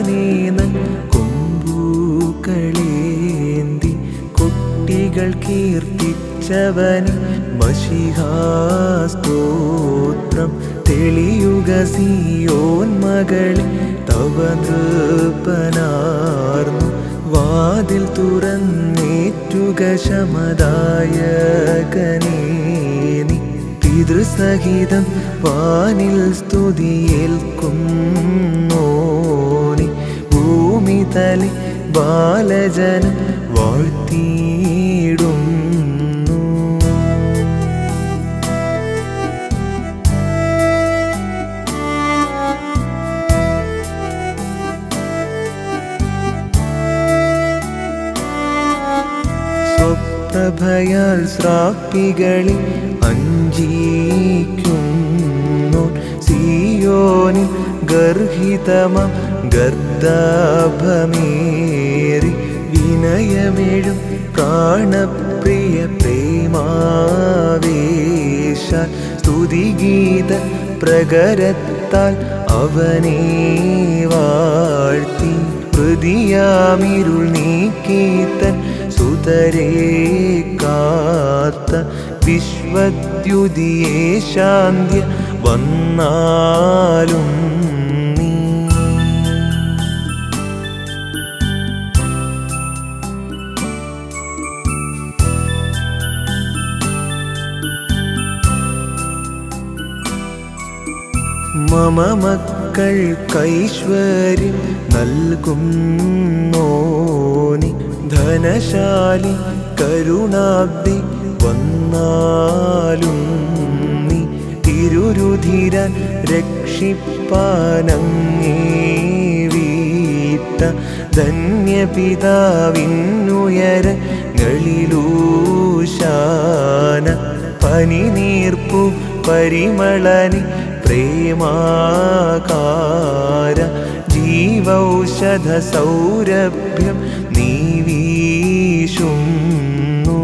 നീനൻ കൊമ്പൂക്കളേന്തി കുട്ടികൾ കീർത്തിച്ചവന് മഷിഹാസ്തോത്രം തെളിയുക സിയോൻ മകളെ തവ നൃപ്പനാർന്നു വാതിൽ തുറന്നേറ്റുക ശമദായകനേ നീ പിതൃസഹിതം വാനിൽ സ്തുതിയേൽക്കുന്നോനി ഭൂമി തലി ബാലജനം വാഴ്ത്തിയിടുന്നു സ്വപ്രഭയാൽ ശ്രാപ്പികളിൽ അഞ്ചിക്കുന്നു സിയോനിൽ ഗർഹിതമം ഗർദാഭമേറി വിനയമെഴും പ്രാണപ്രിയ പ്രേമാവേശ സ്തുതിഗീത പ്രകരത്താൽ അവനെ വാഴ്ത്തി ഹൃദിയാമിരുൾ നീക്കീത്തൻ സുതരേ കാത്ത വിശ്വദ്യുതിയെ ശാന്ത്യ വന്നാലും നീ മമ മക്കൾക്കൈശ്വര്യം നൽകുന്നോനി ധനശാലി കരുണാബ്ദി വന്നാലും നീ തിരുരുധിരൻ രക്ഷിപ്പാനങ്ങേ വീട്ട ധന്യപിതാവിന്നുയരങ്ങളിലൂശാന പനിനീർപ്പു പരിമളനി പ്രേമാകാര ജീവൗഷധ സൗരഭ്യം നീ വീശുന്നു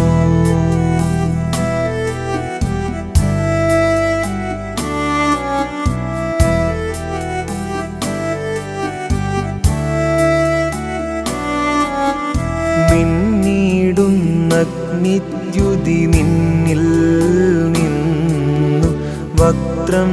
മിന്നിടുന്നഗ്നിദ്യുതി നിന്നിൽ നിന്നു വക്രം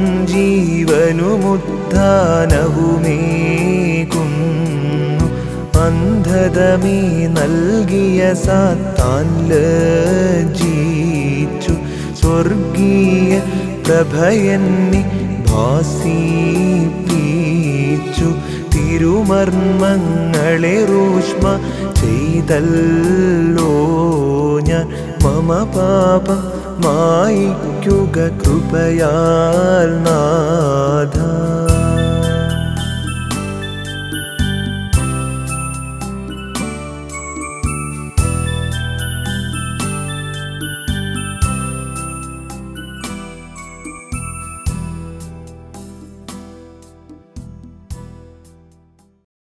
ജീവനുമുദ്ധാനവുമേകുന്നു അന്ധതമേ നൽകിയ സാത്താൻ ലജ്ജിച്ചു സ്വർഗീയ പ്രഭയന്നി ഭാസിപ്പിച്ചു തിരുമർമ്മങ്ങളെ റൂഷ്മ ചെയ്തല്ലോ ഞാൻ മമ പാപം മായിക്കുക കൃപയാൽ നാഥ